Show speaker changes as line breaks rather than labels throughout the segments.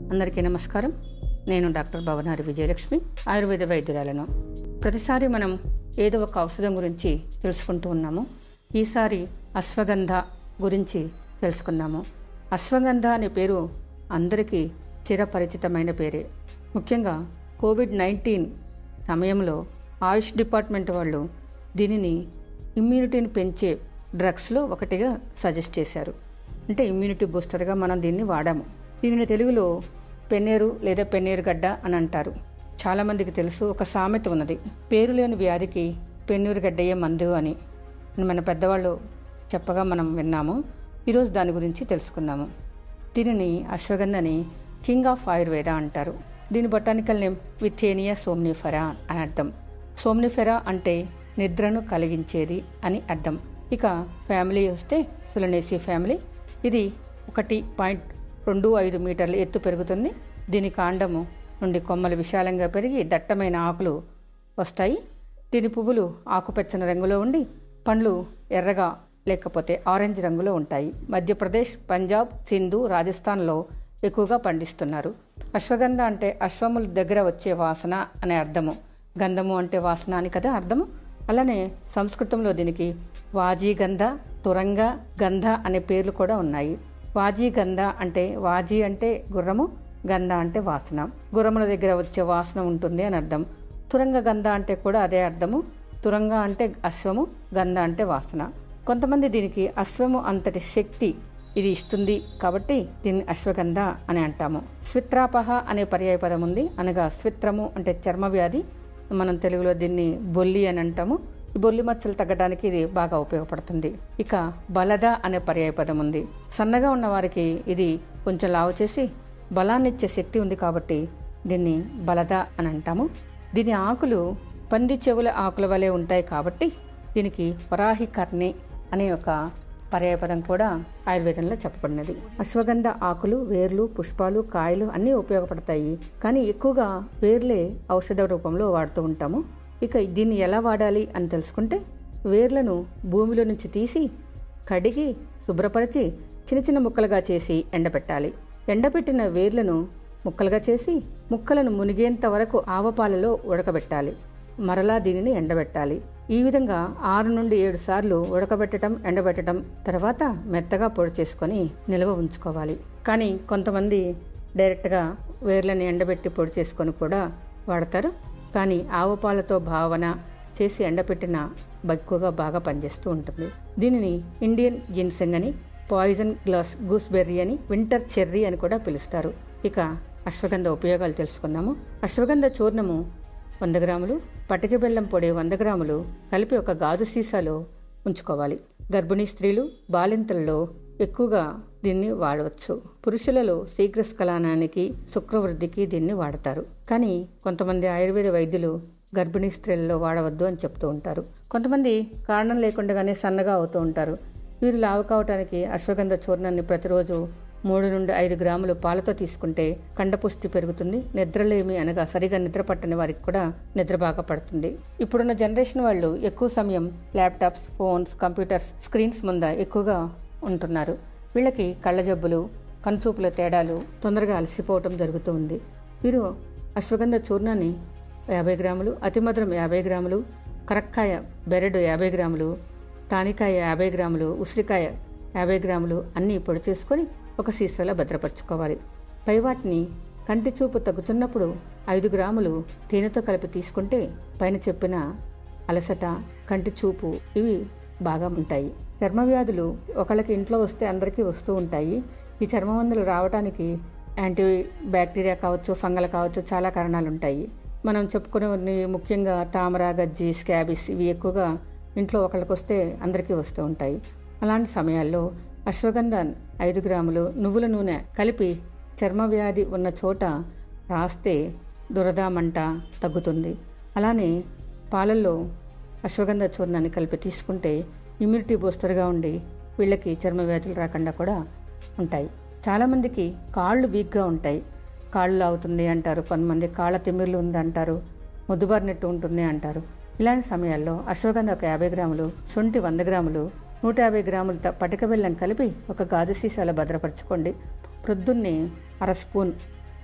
అందరికీ నమస్కారం నేను డాక్టర్ భవనారి విజయలక్ష్మి ఆయుర్వేద వైద్యురాలను ప్రతిసారి మనం ఏదో ఒక ఔషధం గురించి తెలుసుకుంటూ ఉన్నాము ఈసారి అశ్వగంధ గురించి తెలుసుకుందాము అశ్వగంధ అనే పేరు అందరికీ చిరపరిచితమైన పేరే ముఖ్యంగా కోవిడ్ నైన్టీన్ సమయంలో ఆయుష్ డిపార్ట్మెంట్ వాళ్ళు దీనిని ఇమ్యూనిటీని పెంచే డ్రగ్స్లో ఒకటిగా సజెస్ట్ చేశారు అంటే ఇమ్యూనిటీ బూస్టర్గా మనం దీన్ని వాడాము దీనిని తెలుగులో పెన్నేరు లేదా పెన్నేరు గడ్డ అని అంటారు చాలామందికి తెలుసు ఒక సామెత ఉన్నది పేరు లేని వ్యాధికి పెన్నూరు గడ్డయ్యే మందు అని మన పెద్దవాళ్ళు చెప్పగా మనం విన్నాము ఈరోజు దాని గురించి తెలుసుకుందాము దీనిని అశ్వగంధని కింగ్ ఆఫ్ ఆయుర్వేద అంటారు దీని బొటానికల్ నేమ్ విథేనియా సోమ్నిఫెరా అని అర్థం సోమ్నిఫెరా అంటే నిద్రను కలిగించేది అని అర్థం ఇక ఫ్యామిలీ వస్తే సులనేసి ఫ్యామిలీ ఇది ఒకటి పాయింట్ రెండు ఐదు మీటర్ల ఎత్తు పెరుగుతుంది దీని కాండము నుండి కొమ్మలు విశాలంగా పెరిగి దట్టమైన ఆకులు వస్తాయి దీని పువ్వులు ఆకుపచ్చని రంగులో ఉండి పండ్లు ఎర్రగా లేకపోతే ఆరెంజ్ రంగులో ఉంటాయి మధ్యప్రదేశ్ పంజాబ్ సింధు రాజస్థాన్లో ఎక్కువగా పండిస్తున్నారు అశ్వగంధ అంటే అశ్వముల దగ్గర వచ్చే వాసన అనే అర్థము గంధము అంటే వాసన అని కదా అర్థము అలానే సంస్కృతంలో దీనికి వాజీగంధ తురంగ గంధ అనే పేర్లు కూడా ఉన్నాయి వాజీగంధ అంటే వాజీ అంటే గుర్రము గంధ అంటే వాసన గుర్రముల దగ్గర వచ్చే వాసన ఉంటుంది అని అర్థం తురంగ గంధ అంటే కూడా అదే అర్థము తురంగ అంటే అశ్వము గంధ అంటే వాసన కొంతమంది దీనికి అశ్వము అంతటి శక్తి ఇది ఇస్తుంది కాబట్టి దీన్ని అశ్వగంధ అని అంటాము స్విత్రాపహ అనే పర్యాయ పదం ఉంది అనగా స్విత్రము అంటే చర్మ వ్యాధి మనం తెలుగులో దీన్ని బొల్లి అని అంటాము ఈ బొల్లి మచ్చలు తగ్గడానికి ఇది బాగా ఉపయోగపడుతుంది ఇక బలద అనే పర్యాయ పదం ఉంది సన్నగా ఉన్న వారికి ఇది కొంచెం లావు చేసి బలాన్ని ఇచ్చే శక్తి ఉంది కాబట్టి దీన్ని బలద అని అంటాము దీని ఆకులు పంది చెవుల ఆకుల వలె ఉంటాయి కాబట్టి దీనికి వరాహి కర్ణి అనే ఒక పర్యాయపదం కూడా ఆయుర్వేదంలో చెప్పబడినది అశ్వగంధ ఆకులు వేర్లు పుష్పాలు కాయలు అన్నీ ఉపయోగపడతాయి కానీ ఎక్కువగా వేర్లే ఔషధ రూపంలో వాడుతూ ఉంటాము ఇక దీన్ని ఎలా వాడాలి అని తెలుసుకుంటే వేర్లను భూమిలో నుంచి తీసి కడిగి శుభ్రపరిచి చిన్న చిన్న ముక్కలుగా చేసి ఎండబెట్టాలి ఎండబెట్టిన వేర్లను ముక్కలుగా చేసి ముక్కలను మునిగేంత వరకు ఆవపాలలో ఉడకబెట్టాలి మరలా దీనిని ఎండబెట్టాలి ఈ విధంగా ఆరు నుండి ఏడు సార్లు ఉడకబెట్టడం ఎండబెట్టడం తర్వాత మెత్తగా పొడి చేసుకొని నిల్వ ఉంచుకోవాలి కానీ కొంతమంది డైరెక్ట్గా వేర్లను ఎండబెట్టి పొడి చేసుకొని కూడా వాడతారు కానీ ఆవు పాలతో భావన చేసి ఎండబెట్టిన ఎక్కువగా బాగా పనిచేస్తూ ఉంటుంది దీనిని ఇండియన్ జిన్సెంగ్ అని పాయిజన్ గ్లాస్ గూస్బెర్రీ అని వింటర్ చెర్రీ అని కూడా పిలుస్తారు ఇక అశ్వగంధ ఉపయోగాలు తెలుసుకుందాము అశ్వగంధ చూర్ణము వంద గ్రాములు పటిక బెల్లం పొడి వంద గ్రాములు కలిపి ఒక గాజు సీసాలో ఉంచుకోవాలి గర్భిణీ స్త్రీలు బాలింతల్లో ఎక్కువగా దీన్ని వాడవచ్చు పురుషులలో శీఘ్రస్ఖలనానికి శుక్రవృద్ధికి దీన్ని వాడతారు కానీ కొంతమంది ఆయుర్వేద వైద్యులు గర్భిణీ స్త్రీలలో వాడవద్దు అని చెప్తూ ఉంటారు కొంతమంది కారణం లేకుండానే సన్నగా అవుతూ ఉంటారు వీరు లావు కావటానికి అశ్వగంధ చూర్ణాన్ని ప్రతిరోజు మూడు నుండి ఐదు గ్రాములు పాలతో తీసుకుంటే కండపుష్టి పెరుగుతుంది నిద్రలేమి అనగా సరిగా నిద్ర పట్టని వారికి కూడా నిద్ర బాగా పడుతుంది ఇప్పుడున్న జనరేషన్ వాళ్ళు ఎక్కువ సమయం ల్యాప్టాప్స్ ఫోన్స్ కంప్యూటర్స్ స్క్రీన్స్ ముంద ఎక్కువగా ఉంటున్నారు వీళ్ళకి కళ్ళ జబ్బులు కనుచూపుల తేడాలు తొందరగా అలసిపోవటం జరుగుతూ ఉంది వీరు అశ్వగంధ చూర్ణాన్ని యాభై గ్రాములు అతిమధురం యాభై గ్రాములు కరక్కాయ బెరడు యాభై గ్రాములు తానికాయ యాభై గ్రాములు ఉసిరికాయ యాభై గ్రాములు అన్నీ పొడి చేసుకొని ఒక సీసాలో భద్రపరచుకోవాలి పై వాటిని కంటి చూపు తగ్గుతున్నప్పుడు ఐదు గ్రాములు తేనెతో కలిపి తీసుకుంటే పైన చెప్పిన అలసట కంటి చూపు ఇవి బాగా ఉంటాయి చర్మ వ్యాధులు ఒకళ్ళకి ఇంట్లో వస్తే అందరికీ వస్తూ ఉంటాయి ఈ చర్మ మందులు రావడానికి యాంటీ బ్యాక్టీరియా కావచ్చు ఫంగల్ కావచ్చు చాలా కారణాలు ఉంటాయి మనం చెప్పుకునే ముఖ్యంగా తామర గజ్జి స్కాబిస్ ఇవి ఎక్కువగా ఇంట్లో ఒకళ్ళకి వస్తే అందరికీ వస్తూ ఉంటాయి అలాంటి సమయాల్లో అశ్వగంధ ఐదు గ్రాములు నువ్వుల నూనె కలిపి చర్మ వ్యాధి ఉన్న చోట రాస్తే దురద మంట తగ్గుతుంది అలానే పాలల్లో అశ్వగంధ చూర్ణాన్ని కలిపి తీసుకుంటే ఇమ్యూనిటీ బూస్టర్గా ఉండి వీళ్ళకి చర్మ వ్యాధులు రాకుండా కూడా ఉంటాయి చాలామందికి కాళ్ళు వీక్గా ఉంటాయి కాళ్ళు లాగుతుంది అంటారు కొంతమంది కాళ్ళ తిమ్మిర్లు ఉంది అంటారు ముద్దుబారినట్టు ఉంటుంది అంటారు ఇలాంటి సమయాల్లో అశ్వగంధ ఒక యాభై గ్రాములు శొంఠి వంద గ్రాములు నూట యాభై గ్రాములు త- పటిక బెల్లం కలిపి ఒక గాజు సీసాలో భద్రపరచుకోండి ప్రొద్దున్నే అర స్పూన్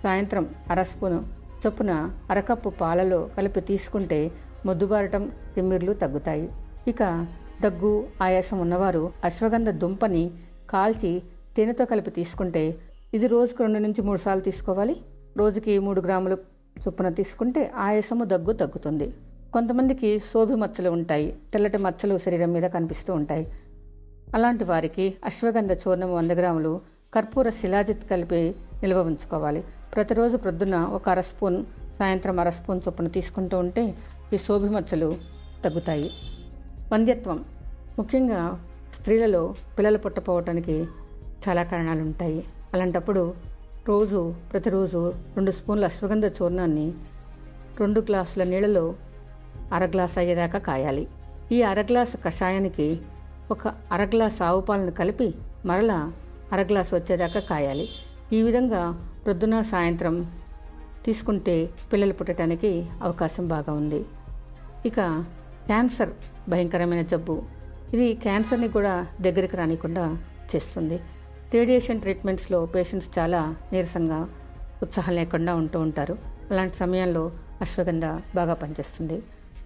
సాయంత్రం అర స్పూను చొప్పున అరకప్పు పాలలో కలిపి తీసుకుంటే మొద్దుబారటం తిమ్మిర్లు తగ్గుతాయి ఇక దగ్గు ఆయాసం ఉన్నవారు అశ్వగంధ దుంపని కాల్చి తేనెతో కలిపి తీసుకుంటే ఇది రోజుకు రెండు నుంచి మూడు సార్లు తీసుకోవాలి రోజుకి మూడు గ్రాములు చొప్పున తీసుకుంటే ఆయాసము దగ్గు తగ్గుతుంది కొంతమందికి సోభి మచ్చలు ఉంటాయి తెల్లటి మచ్చలు శరీరం మీద కనిపిస్తూ ఉంటాయి అలాంటి వారికి అశ్వగంధ చూర్ణం వంద గ్రాములు కర్పూర శిలాజిత్ కలిపి నిల్వ ఉంచుకోవాలి ప్రతిరోజు ప్రొద్దున ఒక అర స్పూన్ సాయంత్రం అర స్పూన్ చొప్పున తీసుకుంటూ ఉంటే ఈ సోభి మచ్చలు తగ్గుతాయి వంధ్యత్వం ముఖ్యంగా స్త్రీలలో పిల్లలు పుట్టపోవటానికి చాలా కారణాలు ఉంటాయి అలాంటప్పుడు రోజు ప్రతిరోజు రెండు స్పూన్ల అశ్వగంధ చూర్ణాన్ని రెండు గ్లాసుల నీళ్ళలో అర గ్లాస్ అయ్యేదాకా కాయాలి ఈ అర గ్లాసు కషాయానికి ఒక అర గ్లాస్ ఆవు పాలను కలిపి మరలా అర గ్లాసు వచ్చేదాకా కాయాలి ఈ విధంగా ప్రొద్దున సాయంత్రం తీసుకుంటే పిల్లలు పుట్టడానికి అవకాశం బాగా ఉంది ఇక క్యాన్సర్ భయంకరమైన జబ్బు ఇది క్యాన్సర్ని కూడా దగ్గరికి రానికుండా చేస్తుంది రేడియేషన్ ట్రీట్మెంట్స్లో పేషెంట్స్ చాలా నీరసంగా ఉత్సాహం లేకుండా ఉంటూ ఉంటారు అలాంటి సమయంలో అశ్వగంధ బాగా పనిచేస్తుంది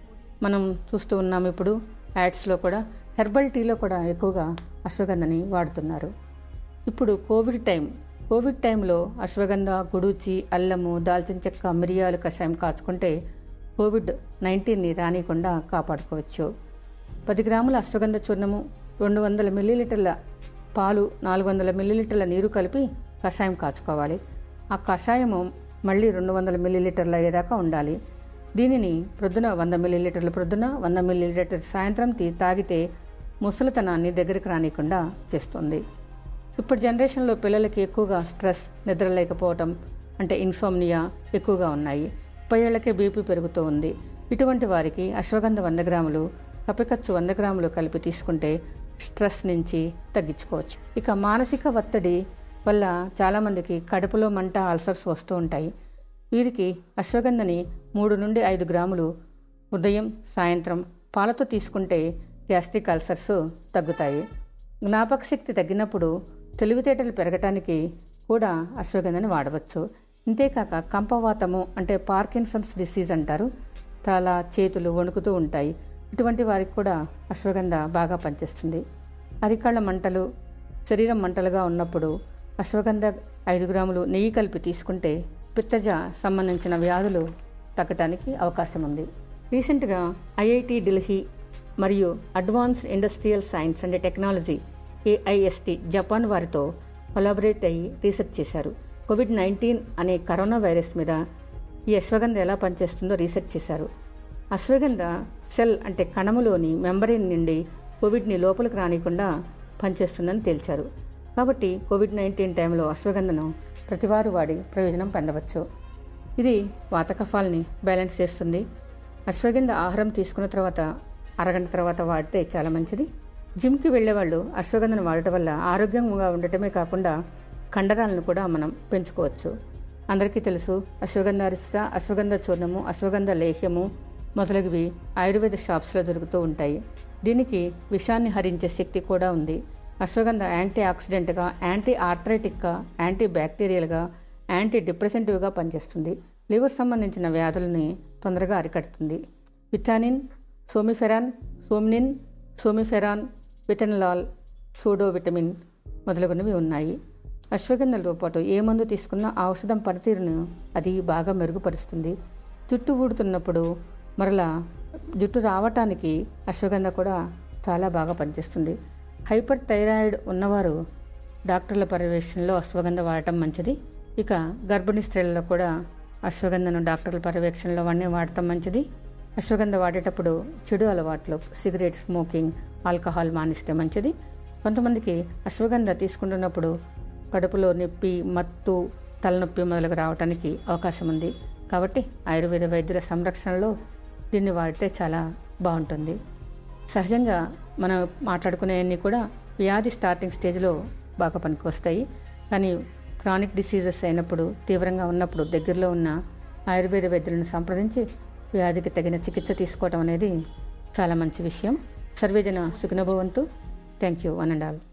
మనం చూస్తూ ఉన్నాం ఇప్పుడు యాడ్స్లో కూడా హెర్బల్ టీలో కూడా ఎక్కువగా అశ్వగంధని వాడుతున్నారు ఇప్పుడు కోవిడ్ టైం కోవిడ్ టైంలో అశ్వగంధ గుడుచి అల్లము దాల్చిన చెక్క మిరియాలు కషాయం కాచుకుంటే కోవిడ్ నైన్టీన్ని రానియకుండా కాపాడుకోవచ్చు పది గ్రాముల అశ్వగంధ చూర్ణము రెండు వందల మిల్లీలీటర్ల పాలు నాలుగు వందల మిల్లీలీటర్ల నీరు కలిపి కషాయం కాచుకోవాలి ఆ కషాయము మళ్ళీ రెండు వందల మిల్లీలీటర్ల అయ్యేదాకా ఉండాలి దీనిని ప్రొద్దున వంద మిల్లీలీటర్ల ప్రొద్దున వంద మిల్లీలీటర్ సాయంత్రం తీ తాగితే ముసలితనాన్ని దగ్గరికి రానియకుండా చేస్తుంది ఇప్పుడు జనరేషన్లో పిల్లలకి ఎక్కువగా స్ట్రెస్ నిద్ర లేకపోవటం అంటే ఇన్సోమ్నియా ఎక్కువగా ఉన్నాయి ముప్పై ఏళ్లకే బీపీ పెరుగుతూ ఉంది ఇటువంటి వారికి అశ్వగంధ వంద గ్రాములు కపికచ్చు వంద గ్రాములు కలిపి తీసుకుంటే స్ట్రెస్ నుంచి తగ్గించుకోవచ్చు ఇక మానసిక ఒత్తిడి వల్ల చాలామందికి కడుపులో మంట అల్సర్స్ వస్తూ ఉంటాయి వీరికి అశ్వగంధని మూడు నుండి ఐదు గ్రాములు ఉదయం సాయంత్రం పాలతో తీసుకుంటే గ్యాస్ట్రిక్ అల్సర్స్ తగ్గుతాయి జ్ఞాపక శక్తి తగ్గినప్పుడు తెలివితేటలు పెరగటానికి కూడా అశ్వగంధని వాడవచ్చు ఇంతేకాక కంపవాతము అంటే పార్కిన్సన్స్ డిసీజ్ అంటారు తల చేతులు వణుకుతూ ఉంటాయి ఇటువంటి వారికి కూడా అశ్వగంధ బాగా పనిచేస్తుంది అరికాళ్ళ మంటలు శరీరం మంటలుగా ఉన్నప్పుడు అశ్వగంధ ఐదు గ్రాములు నెయ్యి కలిపి తీసుకుంటే పిత్తజ సంబంధించిన వ్యాధులు తగ్గటానికి అవకాశం ఉంది రీసెంట్గా ఐఐటి ఢిల్లీ మరియు advanced industrial science and technology AIST Japan వారితో కొలాబరేట్ అయ్యి రీసెర్చ్ చేశారు కోవిడ్ నైన్టీన్ అనే కరోనా వైరస్ మీద ఈ అశ్వగంధ ఎలా పనిచేస్తుందో రీసెర్చ్ చేశారు అశ్వగంధ సెల్ అంటే కణములోని మెంబరిన్ నుండి కోవిడ్ని లోపలికి రానికుండా పనిచేస్తుందని తేల్చారు కాబట్టి కోవిడ్ నైన్టీన్ టైంలో అశ్వగంధను ప్రతివారు వాడి ప్రయోజనం పొందవచ్చు ఇది వాతకఫాల్ని బ్యాలెన్స్ చేస్తుంది అశ్వగంధ ఆహారం తీసుకున్న తర్వాత అరగంట తర్వాత వాడితే చాలా మంచిది జిమ్కి వెళ్ళేవాళ్ళు అశ్వగంధను వాడటం వల్ల ఆరోగ్యంగా ఉండటమే కాకుండా కండరాలను కూడా మనం పెంచుకోవచ్చు అందరికీ తెలుసు అశ్వగంధ అరిష్ట అశ్వగంధ చూర్ణము అశ్వగంధ లేహ్యము మొదలగువి ఆయుర్వేద షాప్స్లో దొరుకుతూ ఉంటాయి దీనికి విషాన్ని హరించే శక్తి కూడా ఉంది అశ్వగంధ యాంటీ ఆక్సిడెంట్గా యాంటీ ఆర్థరైటిక్గా యాంటీ బ్యాక్టీరియల్గా యాంటీ డిప్రెసెంటివ్గా పనిచేస్తుంది లివర్ సంబంధించిన వ్యాధులని తొందరగా అరికడుతుంది vitamin somniferine somnine somniferine withanolide pseudo vitamin మొదలగునవి ఉన్నాయి అశ్వగంధలతో పాటు ఏ మందు తీసుకున్నా ఆ ఔషధం పనితీరును అది బాగా మెరుగుపరుస్తుంది జుట్టు ఊడుతున్నప్పుడు మరలా జుట్టు రావటానికి అశ్వగంధ కూడా చాలా బాగా పనిచేస్తుంది హైపర్ థైరాయిడ్ ఉన్నవారు డాక్టర్ల పర్యవేక్షణలో అశ్వగంధ వాడటం మంచిది ఇక గర్భిణీ స్త్రీలలో కూడా అశ్వగంధను డాక్టర్ల పర్యవేక్షణలో వాడిని వాడటం మంచిది అశ్వగంధ వాడేటప్పుడు చెడు అలవాట్లు సిగరెట్ స్మోకింగ్ ఆల్కహాల్ మానిస్తే మంచిది కొంతమందికి అశ్వగంధ తీసుకుంటున్నప్పుడు కడుపులో నొప్పి మత్తు తలనొప్పి మొదలుగు రావడానికి అవకాశం ఉంది కాబట్టి ఆయుర్వేద వైద్యుల సంరక్షణలో దీన్ని వాడితే చాలా బాగుంటుంది సహజంగా మనం మాట్లాడుకునేవన్నీ కూడా వ్యాధి స్టార్టింగ్ స్టేజ్లో బాగా పనికొస్తాయి కానీ క్రానిక్ డిసీజెస్ అయినప్పుడు తీవ్రంగా ఉన్నప్పుడు దగ్గరలో ఉన్న ఆయుర్వేద వైద్యులను సంప్రదించి వ్యాధికి తగిన చికిత్స తీసుకోవటం అనేది చాలా మంచి విషయం సర్వేజన సుఖనభవంతు thank you one and all